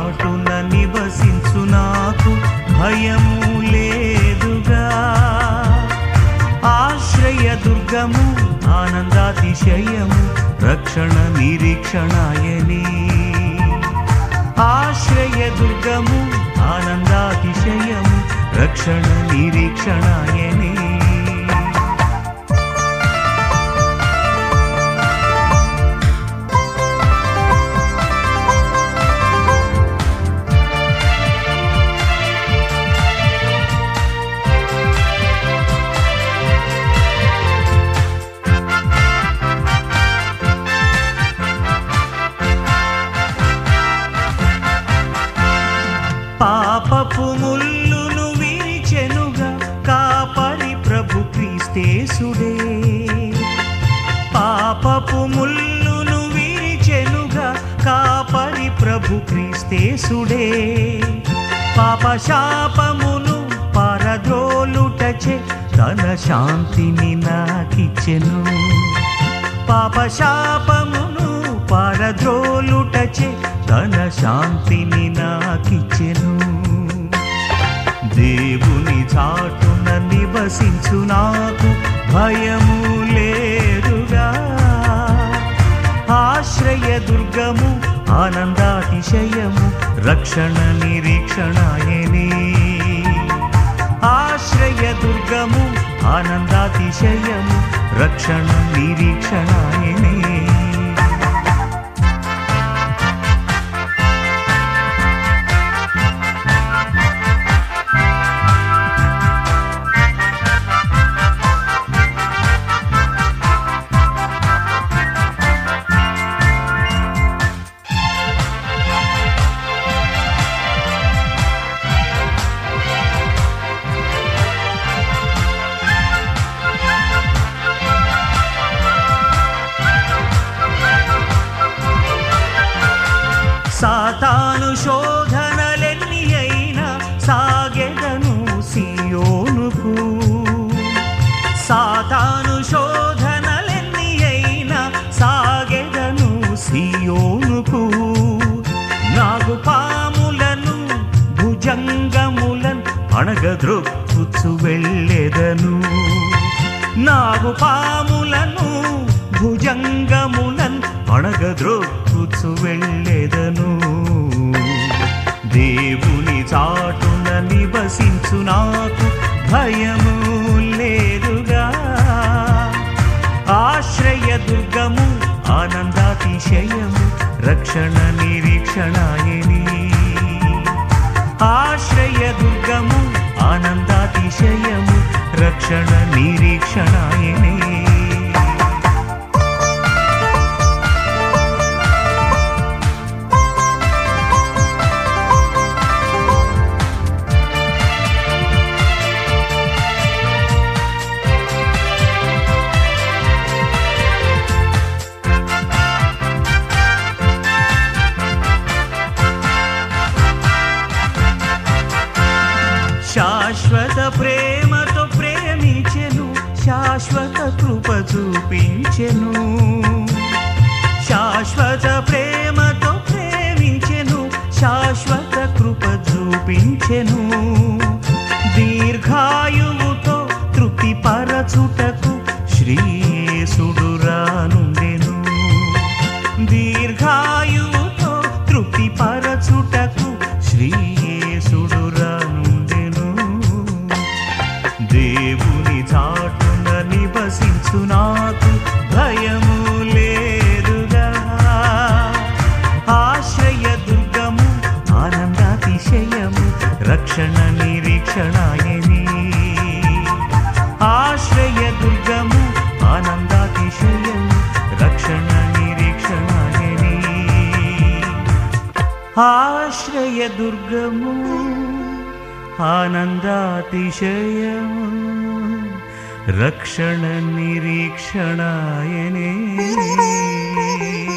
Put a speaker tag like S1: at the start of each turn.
S1: చాటున నివసించు నాకు భయము లేదుగా ఆశ్రయ దుర్గము ఆనందాతిశయము రక్షణ నిరీక్షణాయని ఆశ్రయ దుర్గము ఆనందాతిశయము రక్షణ నిరీక్షణాయని పాపపు ముల్లును విరిచెనుగా కాపరి ప్రభు క్రీస్తేసుడే పాపపు ముల్లును విరిచెనుగా కాపరి ప్రభు క్రీస్తేసుడే పాప శాపమును పరద్రోలుటచే తన శాంతిని నాకిచ్చెను పాప శాపమును పరద్రోలుటచే తన శాంతిని నాకిచ్చెను దేవుని చాటున నివసించు నాకు భయము లేదుగా ఆశ్రయ దుర్గము ఆనందాతిశయము రక్షణ నిరీక్షణాయని ఆశ్రయ దుర్గము ఆనందాతిశయము రక్షణ నిరీక్షణాయని సాతాను శోధనలెన్ని అయినా సాగెదను సియోనుకు సాతాను శోధనలెన్ని అయినా సాగెదను సియోనుకు నాగు పాములను భుజంగములను అణగద్రొక్కుచు వెళ్ళెదను నాగు పాములను భుజంగములన్ అణగద్రొక్కుచు వెళ్ళెదను దేవుని చాటున నివసించు నాకు భయము లేదుగా ఆశ్రయ దుర్గము ఆనందాతిశయము రక్షణ నిరీక్షణాయని ఆశ్రయ దుర్గము ఆనందాతిశయము రక్షణ నిరీక్షణాయని శాశ్వత ప్రేమతో ప్రేమించెను శాశ్వత కృప చూపించెను శాశ్వత ప్రేమతో ప్రేమించెను శాశ్వత కృప చూపించెను దీర్ఘాయువుతో తృప్తి పరచుటకు శ్రీయేసుడు రానుండెను దీర్ఘాయువుతో తృప్తి పరచుటకు శ్రీయేసుడు రానుండెను దేవుని చాటున నివసించు నాకు భయము లేదుగా ఆశ్రయ దుర్గము ఆనందాతిశయము రక్షణ నిరీక్షణాయని ఆశ్రయ దుర్గము ఆనందాతిశయము రక్షణ నిరీక్షణాయని ఆశ్రయ దుర్గము ఆనందాతిశయము రక్షణ నిరీక్షణాయనే